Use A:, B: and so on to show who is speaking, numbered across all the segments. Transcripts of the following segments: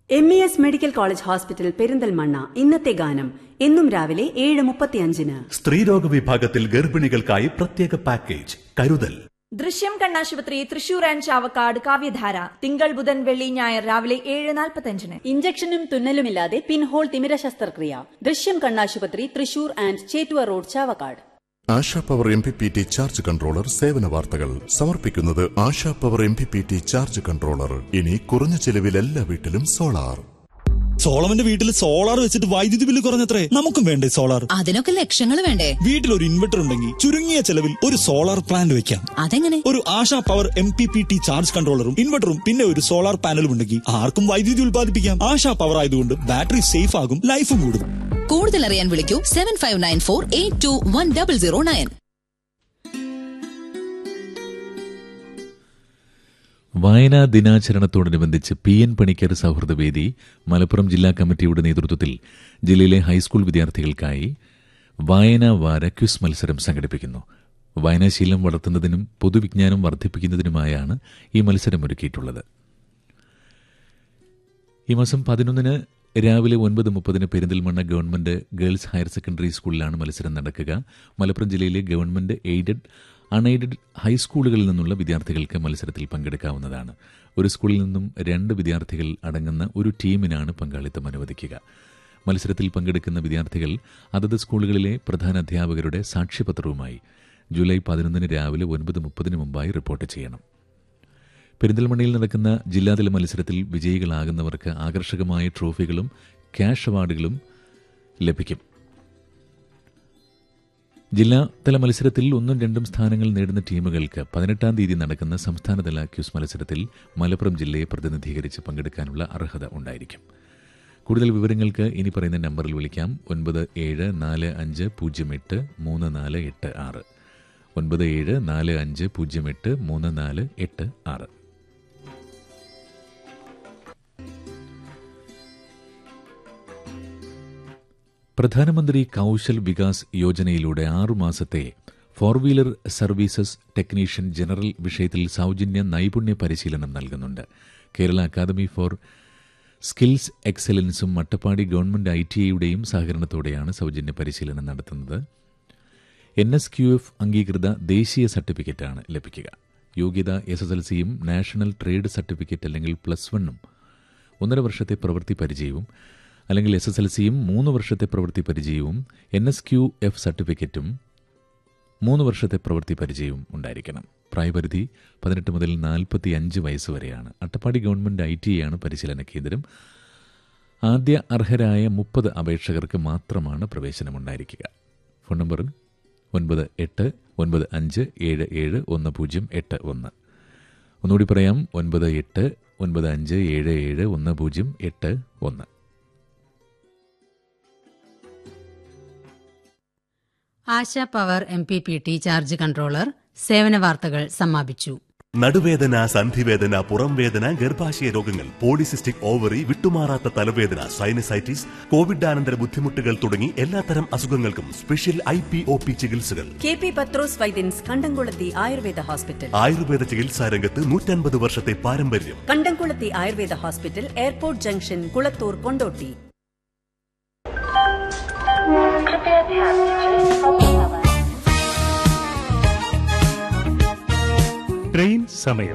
A: M E S medical college hospital Perinthalmanna ഇന്നത്തെ ഗാനം എന്നും രാവിലെ ഏഴ് മുപ്പത്തിയഞ്ചിന്
B: സ്ത്രീരോഗ വിഭാഗത്തിൽ ഗർഭിണികൾക്കായി പ്രത്യേക പാക്കേജ് കരുതൽ
C: ദൃശ്യം കണ്ണാശുപത്രി തൃശൂർ ആൻഡ് ചാവക്കാട് കാവ്യധാര തിങ്കൾ ബുധൻ വെള്ളി ഞായർ രാവിലെ ഏഴ് നാൽപ്പത്തഞ്ചിന്
A: ഇഞ്ചക്ഷനും തുന്നലുമില്ലാതെ പിൻഹോൾ തിമിര ശസ്ത്രക്രിയ ദൃശ്യം കണ്ണാശുപത്രി Thrissur and Chettuva road Chavakkad
D: Asha power M P P T charge controller സേവന വാർത്തകൾ സമർപ്പിക്കുന്നത് Asha power M P P T charge controller ഇനി കുറഞ്ഞ ചെലവിൽ എല്ലാ വീട്ടിലും സോളാർ
E: സോളവന്റെ വീട്ടിൽ സോളാർ വെച്ചിട്ട് വൈദ്യുതി ബില്ല് കുറഞ്ഞത്രേ നമുക്കും വേണ്ടേ സോളാർ
F: അതിനൊക്കെ ലക്ഷങ്ങൾ വേണ്ടേ
E: വീട്ടിൽ ഒരു ഇൻവെർട്ടർ ഉണ്ടെങ്കിൽ ചുരുങ്ങിയ ചെലവിൽ ഒരു സോളാർ പ്ലാന്റ് വെക്കാം
F: അതെങ്ങനെ
E: ഒരു Asha power M P P T charge കൺട്രോളറും ഇൻവെർട്ടറും പിന്നെ ഒരു സോളാർ പാനലും ഉണ്ടെങ്കിൽ ആർക്കും വൈദ്യുതി ഉൽപ്പാദിപ്പിക്കാം ആശാ പവർ ആയതുകൊണ്ട് ബാറ്ററി സേഫ് ആകും ലൈഫും കൂടും
F: കൂടുതൽ അറിയാൻ വിളിക്കൂ seven five nine four eight two one double zero nine
G: വായനാ ദിനാചരണത്തോടനുബന്ധിച്ച് പി എൻ പണിക്കർ സൗഹൃദവേദി മലപ്പുറം ജില്ലാ കമ്മിറ്റിയുടെ നേതൃത്വത്തിൽ ജില്ലയിലെ ഹൈസ്കൂൾ വിദ്യാർത്ഥികൾക്കായി വായനാ വാര ക്വിസ് മത്സരം സംഘടിപ്പിക്കുന്നു വായനാശീലം വളർത്തുന്നതിനും പൊതുവിജ്ഞാനം വർദ്ധിപ്പിക്കുന്നതിനുമായാണ് ഈ മത്സരം ഒരുക്കിയിട്ടുള്ളത് ഈ മാസം പതിനൊന്നിന് രാവിലെ ഒൻപത് മുപ്പതിന് Perinthalmanna government girls higher secondary സ്കൂളിലാണ് മത്സരം നടക്കുക മലപ്പുറം ജില്ലയിലെ ഗവൺമെന്റ് എയ്ഡഡ് അൺഎയ്ഡഡ് ഹൈസ്കൂളുകളിൽ നിന്നുള്ള വിദ്യാർത്ഥികൾക്ക് മത്സരത്തിൽ പങ്കെടുക്കാവുന്നതാണ് ഒരു സ്കൂളിൽ നിന്നും രണ്ട് വിദ്യാർത്ഥികൾ അടങ്ങുന്ന ഒരു ടീമിനാണ് പങ്കാളിത്തം അനുവദിക്കുക മത്സരത്തിൽ പങ്കെടുക്കുന്ന വിദ്യാർത്ഥികൾ അതത് സ്കൂളുകളിലെ പ്രധാന അധ്യാപകരുടെ സാക്ഷ്യപത്രവുമായി ജൂലൈ പതിനൊന്നിന് രാവിലെ ഒൻപത് മുപ്പതിന് മുമ്പായി റിപ്പോർട്ട് ചെയ്യണം പെരിന്തൽമണ്ണയിൽ നടക്കുന്ന ജില്ലാതല മത്സരത്തിൽ വിജയികളാകുന്നവർക്ക് ആകർഷകമായ ട്രോഫികളും ക്യാഷ് അവാർഡുകളും ലഭിക്കും ജില്ലാതല മത്സരത്തിൽ ഒന്നും രണ്ടും സ്ഥാനങ്ങൾ നേടുന്ന ടീമുകൾക്ക് പതിനെട്ടാം തീയതി നടക്കുന്ന സംസ്ഥാനതല ക്യൂസ് മത്സരത്തിൽ മലപ്പുറം ജില്ലയെ പ്രതിനിധീകരിച്ച് പങ്കെടുക്കാനുള്ള അർഹത ഉണ്ടായിരിക്കും കൂടുതൽ വിവരങ്ങൾക്ക് ഇനി പറയുന്ന നമ്പറിൽ വിളിക്കാം ഒൻപത് ഏഴ് നാല് അഞ്ച് പൂജ്യം എട്ട് മൂന്ന് നാല് എട്ട് ആറ് ഒൻപത് ഏഴ് നാല് അഞ്ച് പൂജ്യം എട്ട് മൂന്ന് നാല് എട്ട് ആറ് പ്രധാനമന്ത്രി കൌശൽ വികാസ് യോജനയിലൂടെ ആറുമാസത്തെ four wheeler services technician general വിഷയത്തിൽ സൗജന്യ നൈപുണ്യ പരിശീലനം നൽകുന്നുണ്ട് കേരള അക്കാദമി ഫോർ സ്കിൽസ് എക്സലൻസും മട്ടപ്പാടി ഗവൺമെന്റ് ഐ ടി ഐയുടെയും സഹകരണത്തോടെയാണ് സൗജന്യ പരിശീലനം നടത്തുന്നത് എൻ എസ് ക്യു എഫ് അംഗീകൃത ദേശീയ സർട്ടിഫിക്കറ്റാണ് ലഭിക്കുക യോഗ്യത എസ് എസ് എൽ സിയും നാഷണൽ ട്രേഡ് സർട്ടിഫിക്കറ്റ് അല്ലെങ്കിൽ പ്ലസ് വണ്ണും ഒന്നര വർഷത്തെ പ്രവൃത്തി പരിചയവും അല്ലെങ്കിൽ എസ് എസ് എൽ സിയും മൂന്ന് വർഷത്തെ പ്രവൃത്തി പരിചയവും എൻ എസ് ക്യു എഫ് സർട്ടിഫിക്കറ്റും മൂന്ന് വർഷത്തെ പ്രവൃത്തി പരിചയവും ഉണ്ടായിരിക്കണം പ്രായപരിധി പതിനെട്ട് മുതൽ നാൽപ്പത്തി അഞ്ച് വയസ്സ് വരെയാണ് അട്ടപ്പാടി ഗവൺമെന്റ് ഐ ടി ആണ് പരിശീലന കേന്ദ്രം ആദ്യ അർഹരായ മുപ്പത് അപേക്ഷകർക്ക് മാത്രമാണ് പ്രവേശനമുണ്ടായിരിക്കുക ഫോൺ നമ്പർ ഒൻപത് എട്ട് ഒൻപത് അഞ്ച് ഏഴ് ഏഴ് ഒന്ന് പൂജ്യം എട്ട് ഒന്ന് ഒന്നുകൂടി പറയാം ഒൻപത് എട്ട് ഒൻപത് അഞ്ച് ഏഴ് ഏഴ് ഒന്ന് പൂജ്യം എട്ട് ഒന്ന്
H: Asha power M P P T charge controller സേവന വാർത്തകൾ സമാപിച്ചു
B: നടുവേദന സന്ധിവേദന പുറംവേദന ഗർഭാശയ രോഗങ്ങൾ പോളിസിസ്റ്റിക് ഓവറി വിട്ടുമാറാത്ത തലവേദന സൈനസൈറ്റിസ് കോവിഡാനന്തര ബുദ്ധിമുട്ടുകൾ തുടങ്ങി എല്ലാത്തരം അസുഖങ്ങൾക്കും special I P O P ചികിത്സകൾ
A: K P Pathrose Vaidyans Kandamkulathy Ayurveda hospital
B: Ayurveda ചികിത്സാ രംഗത്ത് നൂറ്റൻപത് വർഷത്തെ പാരമ്പര്യം
A: Kandamkulathy Ayurveda hospital airport junction Kulathur Kondotty
I: train സമയം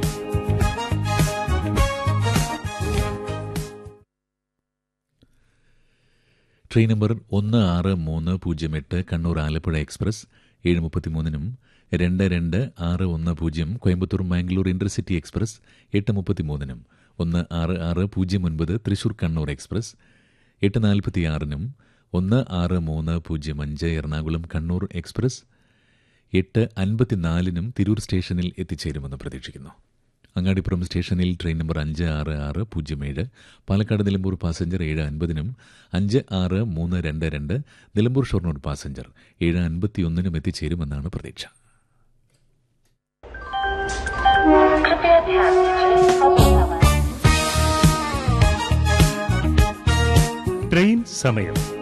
G: ട്രെയിൻ നമ്പർ ഒന്ന് ആറ് മൂന്ന് പൂജ്യം എട്ട് കണ്ണൂർ ആലപ്പുഴ എക്സ്പ്രസ് ഏഴ് മുപ്പത്തിമൂന്നിനും രണ്ട് രണ്ട് ആറ് ഒന്ന് പൂജ്യം കോയമ്പത്തൂർ മാംഗ്ലൂർ ഇന്റർസിറ്റി എക്സ്പ്രസ് എട്ട് മുപ്പത്തിമൂന്നിനും ഒന്ന് ആറ് ആറ് പൂജ്യം ഒൻപത് തൃശൂർ കണ്ണൂർ എക്സ്പ്രസ് എട്ട് നാൽപ്പത്തിയാറിനും ഒന്ന് ആറ് മൂന്ന് പൂജ്യം അഞ്ച് എറണാകുളം കണ്ണൂർ എക്സ്പ്രസ് എട്ട് അൻപത്തിനാലിനും തിരൂർ സ്റ്റേഷനിൽ എത്തിച്ചേരുമെന്ന് പ്രതീക്ഷിക്കുന്നു അങ്ങാടിപ്പുറം സ്റ്റേഷനിൽ ട്രെയിൻ നമ്പർ അഞ്ച് ആറ് ആറ് പൂജ്യം ഏഴ് പാലക്കാട് നിലമ്പൂർ പാസഞ്ചർ ഏഴ് അൻപതിനും അഞ്ച് ആറ് മൂന്ന് രണ്ട് രണ്ട് നിലമ്പൂർ ഷൊർണൂർ പാസഞ്ചർ ഏഴ് അൻപത്തിയൊന്നിനും എത്തിച്ചേരുമെന്നാണ് പ്രതീക്ഷ
I: ട്രെയിൻ സമയം